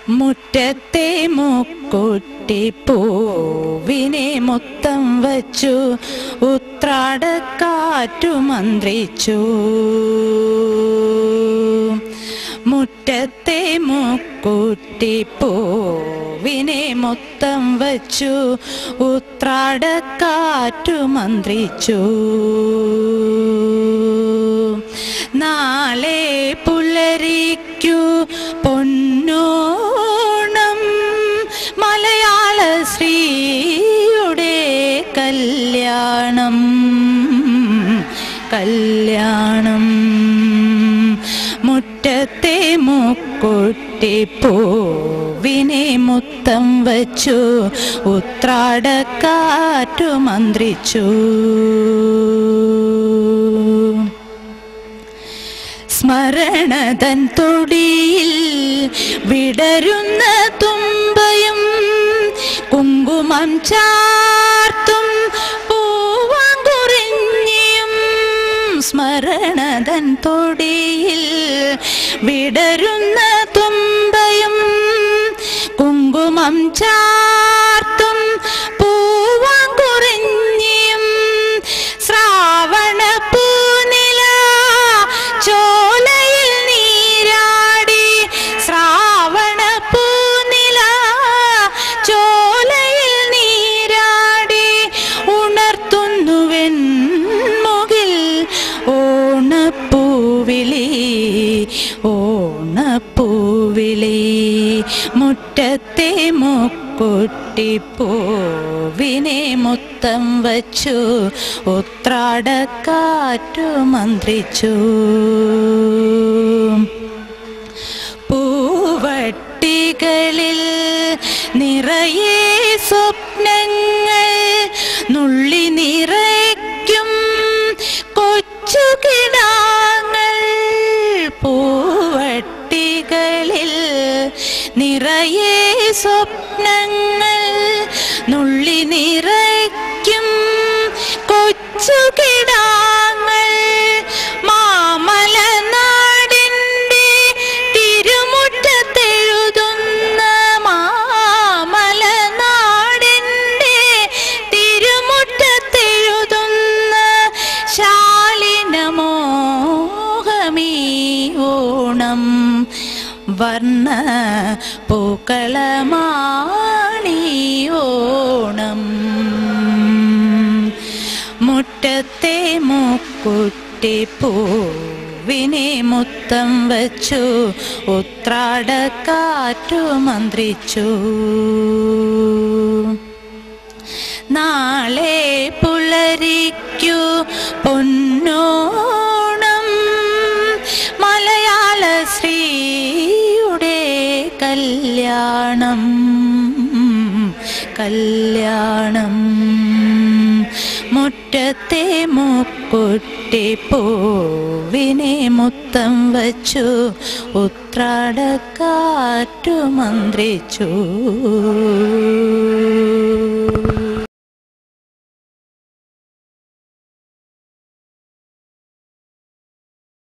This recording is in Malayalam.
മുറ്റത്തെ മുക്കുട്ടി പൂവിനെ മൊത്തം വച്ചു ഉത്രാടക്കാറ്റു മന്ത്രിച്ചു മുറ്റത്തെ മുക്കുട്ടി പൂവിനെ മൊത്തം വച്ചു ഉത്രാടക്കാറ്റു മന്ത്രിച്ചു നാളെ പുലരിക്കു പൊന്നോണം മലയാള ശ്രീയുടെ കല്യാണം കല്യാണം മുറ്റത്തെ മുക്കുട്ടി പൂവിനെ മുത്തം വച്ചു ഉത്രാടക്കാറ്റു മന്ത്രിച്ചു സ്മരണതൻ തൊടിയിൽ വിടരുന്ന തുമ്പയും കുങ്കുമം ചാർത്തും പൂവാങ്കുറിഞ്ഞിയും സ്മരണതൻ തൊടിയിൽ വിടരുന്ന തുമ്പയും കുങ്കുമം ചാർത്തും പൂവാങ്കുറിഞ്ഞിയും ശ്രാവണ പൂനില ചോലയിൽ നീരാടി ശ്രാവണ പൂനില ചോലയിൽ നീരാടി ഉണർത്തുന്നുവെൻ മുകിൽ ഓണപ്പൂവിളി ഓണപ്പൂവിളി മുറ്റത്തെ മുക്കുട്ടി പൂവിനെ മുത്തം വച്ചു ഉത്രാടക്കാറ്റു മന്ത്രിച്ചു പൂവട്ടികളിൽ നിറയെ സ്വപ്നങ്ങൾ നുള്ളി നിറയ്ക്കും കൊച്ചു കിടാങ്ങൾ പൂവട്ടികളിൽ നിറയെ സ്വപ്നങ്ങൾ നുള്ളി നിറയ്ക്കും കൊച്ചു കിടാങ്ങൾ മാമല നാടിൻ്റെ തിരുമുറ്റത്തെഴുതുന്ന മാമല നാടിൻ്റെ തിരുമുറ്റത്തെഴുതുന്ന ശാലിനമോഹമീ ഓണം വർണ്ണ പൂക്കളമാണീ ഓണം മുറ്റത്തെ മുക്കുട്ടി പൂവിനെ മുത്തം വച്ചു ഉത്രാടക്കാറ്റു മന്ത്രിച്ചു നാളെ പുലരിക്കു പൊന്നോണം മലയാള ശ്രീയുടെ കല്യാണം കല്യാണം മുറ്റത്തെ മുക്കുട്ടി പൂവിനെ മുത്തം വച്ചു ഉത്രാടക്കാറ്റു മന്ത്രിച്ചു